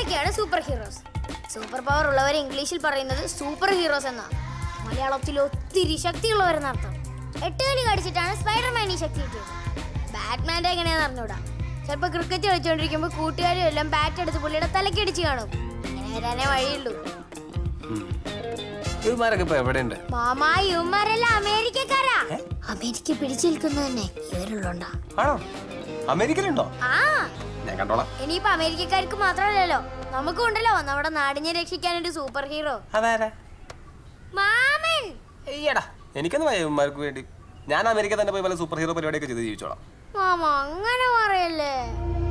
ഇവരൊക്കെയാണ് super heroes super power ഉള്ളവരെ ഇംഗ്ലീഷിൽ പറയുന്നത് സൂപ്പർ ഹീറോസ് എന്നാ മലയാളത്തിൽ ഒത്തിരി ശക്തിയുള്ളവരെന്നർത്ഥം എട്ട് കളി കടിച്ചിട്ടാണ് സ്പൈഡർമാൻ ഈ ശക്തി കിട്ടിയത് ബാറ്റ്മാൻ്റെ എങ്ങനെയാന്ന് അറിഞ്ഞൂടാ ചിലപ്പോൾ ക്രിക്കറ്റ് കളിച്ചുകൊണ്ടിരിക്കുമ്പോൾ കൂട്ടുകാരും എല്ലാം ബാറ്റ് എടുത്ത് പുള്ളിയുടെ തലക്കടിച്ച് കാണും ഇങ്ങനെ വരാനേ വഴിയുള്ളൂ ഇവന്മാരൊക്കെ ഇപ്പൊ എവിടെയുണ്ട് മാമാ ഇവന്മാരെല്ലാം അമേരിക്കക്കാരാ അമേരിക്ക പിടിച്ചു നിൽക്കുന്നത് തന്നെ ഇവരുള്ളോണ്ടാ ആണോ അമേരിക്കയിലുണ്ടോ ആ ഞാൻ കണ്ടോളാം ഇനിയിപ്പോ അമേരിക്കക്കാർക്ക് മാത്രമല്ലല്ലോ നമുക്കും ഉണ്ടല്ലോ നമ്മുടെ നാടിനെ രക്ഷിക്കാൻ ഒരു സൂപ്പർ ഹീറോ അതാരാ മാമൻ ഈയടാ എനിക്കൊന്നും വയ്യ ഇവന്മാർക്ക് വേണ്ടി ഞാൻ അമേരിക്ക തന്നെ പോയി പല സൂപ്പർ ഹീറോ പരിപാടിയൊക്കെ ചെയ്ത് ജീവിച്ചോളാം മാമ അങ്ങനെ പറയല്ലേ